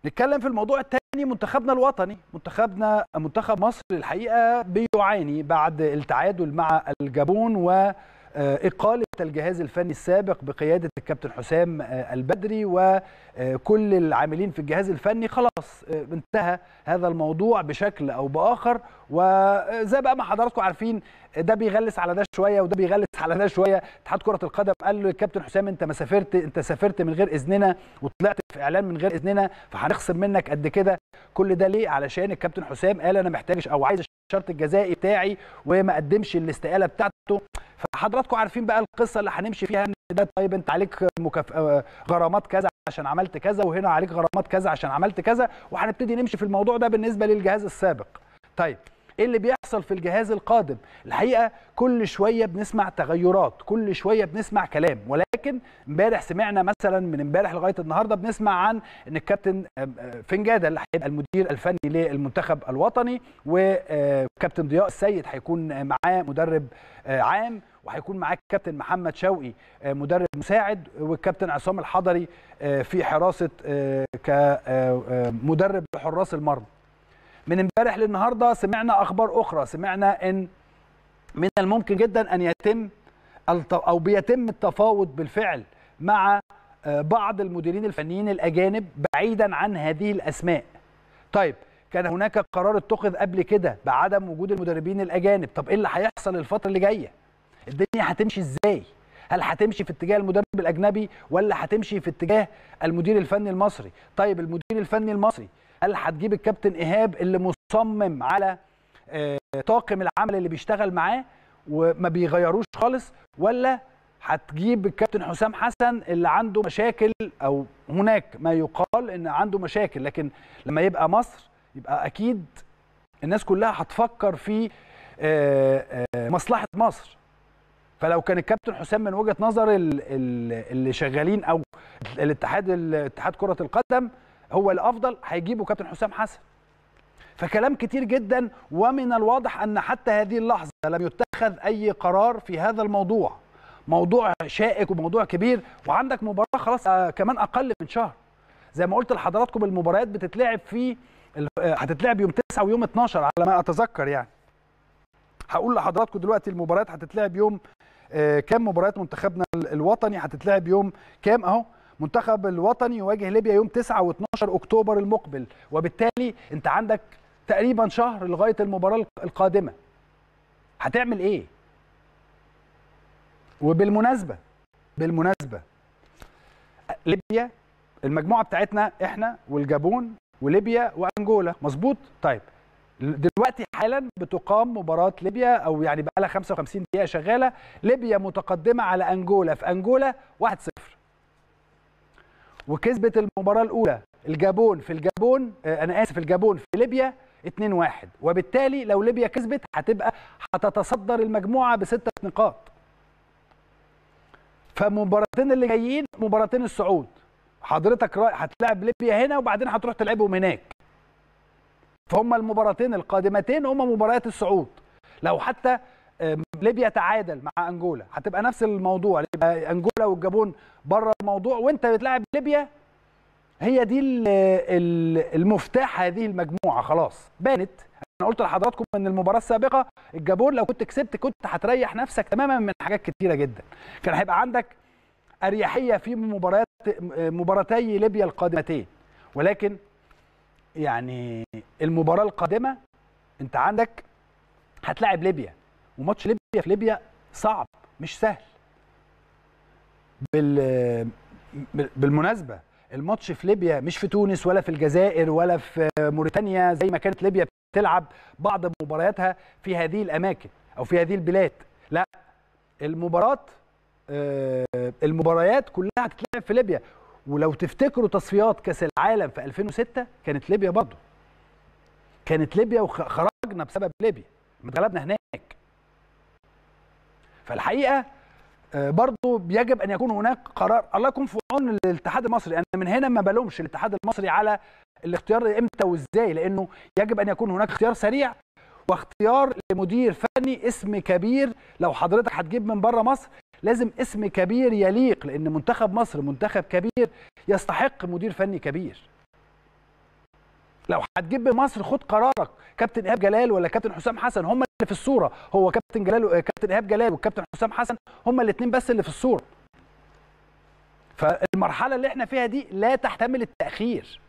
نتكلم في الموضوع الثاني منتخبنا الوطني منتخبنا منتخب مصر الحقيقه بيعاني بعد التعادل مع الجابون و إقالة الجهاز الفني السابق بقيادة الكابتن حسام البدري وكل العاملين في الجهاز الفني خلاص انتهى هذا الموضوع بشكل أو بآخر وزي بقى ما حضراتكم عارفين ده بيغلس على ده شويه وده بيغلس على ده شويه اتحاد كره القدم قال له الكابتن حسام انت ما سافرت انت سافرت من غير اذننا وطلعت في اعلان من غير اذننا فهنخصم منك قد كده كل ده ليه علشان الكابتن حسام قال انا محتاج او عايز الشرط الجزائي بتاعي وما قدمش الاستقاله بتاعته فحضراتكم عارفين بقى القصه اللي هنمشي فيها ان ده طيب انت عليك مكاف... غرامات كذا عشان عملت كذا وهنا عليك غرامات كذا عشان عملت كذا وهنبتدي نمشي في الموضوع ده بالنسبه للجهاز السابق طيب ايه اللي بيحصل في الجهاز القادم الحقيقه كل شويه بنسمع تغيرات كل شويه بنسمع كلام ولكن امبارح سمعنا مثلا من امبارح لغايه النهارده بنسمع عن ان الكابتن فنجاده اللي هيبقى المدير الفني للمنتخب الوطني وكابتن ضياء السيد هيكون معاه مدرب عام وهيكون معاك كابتن محمد شوقي مدرب مساعد والكابتن عصام الحضري في حراسه كمدرب لحراس المرمى من امبارح للنهارده سمعنا اخبار اخرى سمعنا ان من الممكن جدا ان يتم او بيتم التفاوض بالفعل مع بعض المديرين الفنيين الاجانب بعيدا عن هذه الاسماء طيب كان هناك قرار اتخذ قبل كده بعدم وجود المدربين الاجانب طب ايه اللي هيحصل الفتره اللي جايه الدنيا هتمشي ازاي هل هتمشي في اتجاه المدرب الاجنبي ولا هتمشي في اتجاه المدير الفني المصري طيب المدير الفني المصري هل هتجيب الكابتن ايهاب اللي مصمم على طاقم العمل اللي بيشتغل معاه وما بيغيروش خالص ولا هتجيب الكابتن حسام حسن اللي عنده مشاكل او هناك ما يقال ان عنده مشاكل لكن لما يبقى مصر يبقى اكيد الناس كلها هتفكر في مصلحه مصر فلو كان الكابتن حسام من وجهه نظر اللي شغالين او الاتحاد اتحاد كره القدم هو الافضل هيجيبوا كابتن حسام حسن فكلام كتير جدا ومن الواضح ان حتى هذه اللحظه لم يتخذ اي قرار في هذا الموضوع موضوع شائك وموضوع كبير وعندك مباراه خلاص آه كمان اقل من شهر زي ما قلت لحضراتكم المباريات بتتلعب في هتتلعب يوم 9 ويوم 12 على ما اتذكر يعني هقول لحضراتكم دلوقتي المباريات هتتلعب يوم آه كام مباريات منتخبنا الوطني هتتلعب يوم كام اهو منتخب الوطني يواجه ليبيا يوم 9 و12 اكتوبر المقبل وبالتالي انت عندك تقريبا شهر لغايه المباراه القادمه هتعمل ايه وبالمناسبه بالمناسبه ليبيا المجموعه بتاعتنا احنا والجابون وليبيا وانجولا مظبوط طيب دلوقتي حالا بتقام مباراه ليبيا او يعني بقى لها 55 دقيقه شغاله ليبيا متقدمه على انجولا في انجولا 1-0 وكسبت المباراه الاولى الجابون في الجابون انا اسف الجابون في ليبيا 2-1 وبالتالي لو ليبيا كسبت هتبقى هتتصدر المجموعه بسته نقاط فمباراتين اللي جايين مباراتين الصعود حضرتك هتلعب ليبيا هنا وبعدين هتروح تلعبهم هناك فهم المباراتين القادمتين هم مباريات الصعود لو حتى ليبيا تعادل مع انجولا هتبقى نفس الموضوع يبقى انجولا والجابون بره الموضوع وانت بتلاعب ليبيا هي دي المفتاح هذه المجموعه خلاص بانت انا قلت لحضراتكم ان المباراه السابقه الجابون لو كنت كسبت كنت هتريح نفسك تماما من حاجات كتيره جدا كان هيبقى عندك اريحيه في مباريات مباراتي ليبيا القادمتين ولكن يعني المباراه القادمه انت عندك هتلاعب ليبيا وماتش ليبيا في ليبيا صعب مش سهل بال بالمناسبه الماتش في ليبيا مش في تونس ولا في الجزائر ولا في موريتانيا زي ما كانت ليبيا بتلعب بعض مبارياتها في هذه الاماكن او في هذه البلاد لا المباراه المباريات كلها هتتلعب في ليبيا ولو تفتكروا تصفيات كاس العالم في 2006 كانت ليبيا برضه كانت ليبيا وخرجنا بسبب ليبيا اتغلبنا هناك فالحقيقه برضه يجب ان يكون هناك قرار الله يكون في عون الاتحاد المصري انا من هنا ما بلومش الاتحاد المصري على الاختيار امتى وازاي لانه يجب ان يكون هناك اختيار سريع واختيار لمدير فني اسم كبير لو حضرتك هتجيب من بره مصر لازم اسم كبير يليق لان منتخب مصر منتخب كبير يستحق مدير فني كبير لو هتجيب مصر خد قرارك كابتن ايهاب جلال ولا كابتن حسام حسن هم اللي في الصوره هو كابتن جلال كابتن ايهاب جلال والكابتن حسام حسن هم الاثنين بس اللي في الصوره فالمرحله اللي احنا فيها دي لا تحتمل التاخير